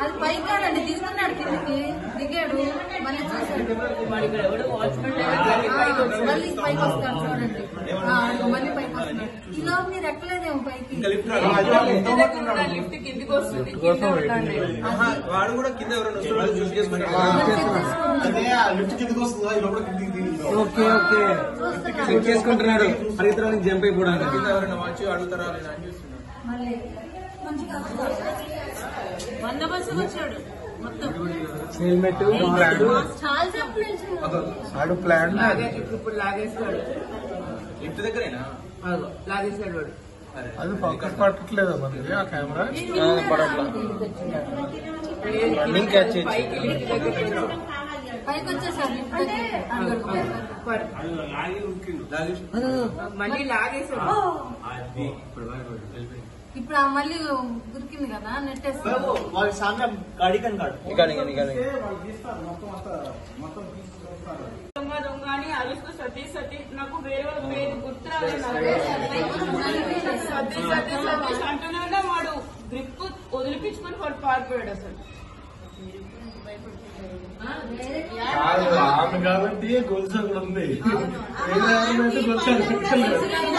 అది పైకి కాదండి దిగుతున్నాడు కిందకి దిగాడు మళ్ళీ చూశాడు వాడు ఇక్కడ ఎవడో వాచ్మెన్ ఆ, మళ్ళీ పైకి వస్తాడు చూడండి ఆ, మళ్ళీ పైకి వస్తున్నాడు ఇలా మీరు ఎక్కలేదేమో పైకి లిఫ్ట్ కిందికి వస్తుంది కింద ఉంటాను వాడు కూడా కింద ఎవరైనా వస్తున్నాడు చూసి చేసుకుంటాడు అదే ఆ లిఫ్ట్ కిందకి వస్తుందా ఈ లోపల కిందికి దిగి ఓకే ఓకే చెక్ చేసుకుంటున్నాడు పరిగెత్తడానికి జంప్ అయిపోవడానికి కింద ఎవరైనా వచ్చి అడుగుతారా లేదా అని చూస్తున్నాడు మళ్ళీ మంచిగా వంద బస్సుకు వచ్చాడు మొత్తం హెల్మెట్ ప్లాన్ చాలా సేపు నిల్చున్నాడు. ఆడు ప్లాన్ లాగే ఇప్పుడు ఇప్పుడు లాగేస్తాడు ఇంటి దగ్గరేనా అదిగో, లాగేస్తాడు వాడు అది ఫోకస్ పట్టట్లేదా మనకి ఆ కెమెరా రన్నింగ్ క్యాచ్ చేయొచ్చు. పైకి లిఫ్ట్ దగ్గరికి వచ్చాడు. పైకి వచ్చేసాడు లిఫ్ట్ దగ్గరికి. అందరూ పైకి. పడు. లాగేసి మళ్ళీ లాగేసాడు ఇప్పుడు ఆ మళ్ళీ గురికింది కదా నెట్టేస్తాడు వాళ్ళ సామ్య గాడి కన్ కాడు దొంగ దొంగ అని అరుస్తూ సతీ సతీ నాకు వేరే వాళ్ళ పేరు గుర్తు రాలేదు నాకు. సతీ సతీ సతీష్ అంటూనే ఉన్నా వాడు గ్రిప్ వదిలిపించుకొని వాడు పారిపోయాడు అసలు ఆమె కాబట్టి గొలుసు అక్కడ ఉంది వేరే ఎవరైనా గొలుసు అనిపించలేదు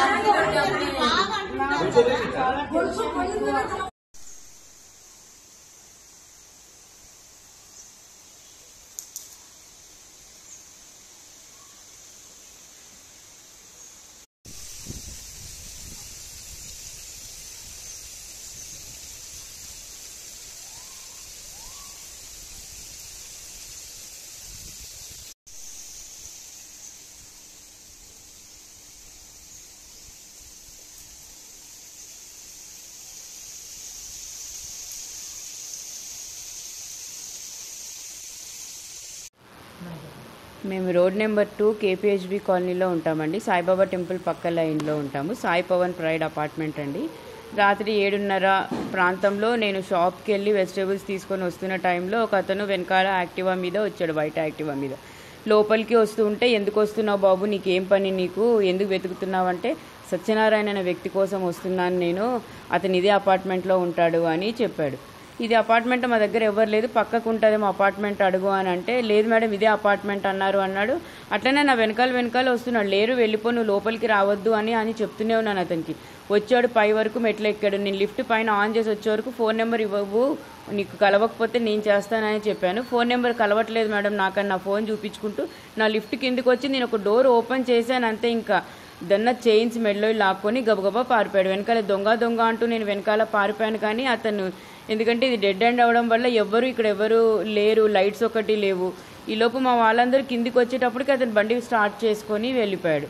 మేము రోడ్ నెంబర్ టూ కేపీహెచ్బి కాలనీలో ఉంటామండి సాయిబాబా టెంపుల్ పక్క లైన్లో ఉంటాము సాయి పవన్ ప్రైడ్ అపార్ట్మెంట్ అండి రాత్రి ఏడున్నర ప్రాంతంలో నేను షాప్కి వెళ్ళి వెజిటేబుల్స్ తీసుకొని వస్తున్న టైంలో ఒక అతను వెనకాల యాక్టివా మీద వచ్చాడు బయట యాక్టివా మీద లోపలికి వస్తూ ఉంటే ఎందుకు వస్తున్నావు బాబు నీకేం పని నీకు ఎందుకు వెతుకుతున్నావు అంటే సత్యనారాయణ అనే వ్యక్తి కోసం వస్తున్నాను నేను అతను ఇదే అపార్ట్మెంట్లో ఉంటాడు అని చెప్పాడు ఇది అపార్ట్మెంట్ మా దగ్గర ఎవరు లేదు పక్కకు ఉంటుందేమో అపార్ట్మెంట్ అడుగు అని అంటే లేదు మేడం ఇదే అపార్ట్మెంట్ అన్నారు అన్నాడు అట్లనే నా వెనకాల వెనకాల వస్తున్నాడు లేరు వెళ్ళిపో నువ్వు లోపలికి రావద్దు అని అని చెప్తూనే ఉన్నాను అతనికి వచ్చాడు పై వరకు మెట్లు ఎక్కాడు నేను లిఫ్ట్ పైన ఆన్ చేసి వచ్చే వరకు ఫోన్ నెంబర్ ఇవ్వవు నీకు కలవకపోతే నేను చేస్తానని చెప్పాను ఫోన్ నెంబర్ కలవట్లేదు మేడం నాకని నా ఫోన్ చూపించుకుంటూ నా లిఫ్ట్ కిందికి వచ్చి నేను ఒక డోర్ ఓపెన్ చేశాను అంతే ఇంకా దన్న చైన్స్ మెడలో లాక్కొని గబగబా పారిపోయాడు వెనకాల దొంగ దొంగ అంటూ నేను వెనకాల పారిపోయాను కానీ అతను ఎందుకంటే ఇది డెడ్ ఎండ్ అవ్వడం వల్ల ఎవ్వరు ఇక్కడ ఎవరు లేరు లైట్స్ ఒకటి లేవు ఈలోపు మా వాళ్ళందరూ కిందికి వచ్చేటప్పటికి అతను బండి స్టార్ట్ చేసుకొని వెళ్ళిపోయాడు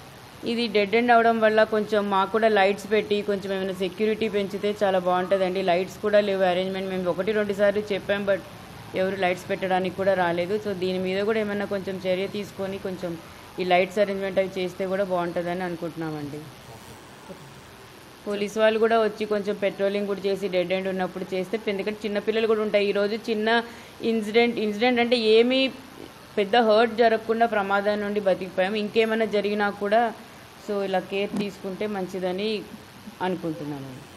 ఇది డెడ్ ఎండ్ అవడం వల్ల కొంచెం మాకు కూడా లైట్స్ పెట్టి కొంచెం ఏమైనా సెక్యూరిటీ పెంచితే చాలా బాగుంటుందండి లైట్స్ కూడా లేవు అరేంజ్మెంట్ మేము ఒకటి రెండు సార్లు చెప్పాం బట్ ఎవరు లైట్స్ పెట్టడానికి కూడా రాలేదు సో దీని మీద కూడా ఏమైనా కొంచెం చర్య తీసుకొని కొంచెం ఈ లైట్స్ అరేంజ్మెంట్ అవి చేస్తే కూడా బాగుంటుందని అనుకుంటున్నామండి పోలీస్ వాళ్ళు కూడా వచ్చి కొంచెం పెట్రోలింగ్ కూడా చేసి డెడ్ ఎండ్ ఉన్నప్పుడు చేస్తే ఎందుకంటే చిన్న పిల్లలు కూడా ఉంటాయి ఈరోజు చిన్న ఇన్సిడెంట్ ఇన్సిడెంట్ అంటే ఏమీ పెద్ద హర్ట్ జరగకుండా ప్రమాదం నుండి బతికిపోయాం ఇంకేమైనా జరిగినా కూడా సో ఇలా కేర్ తీసుకుంటే మంచిదని అనుకుంటున్నాను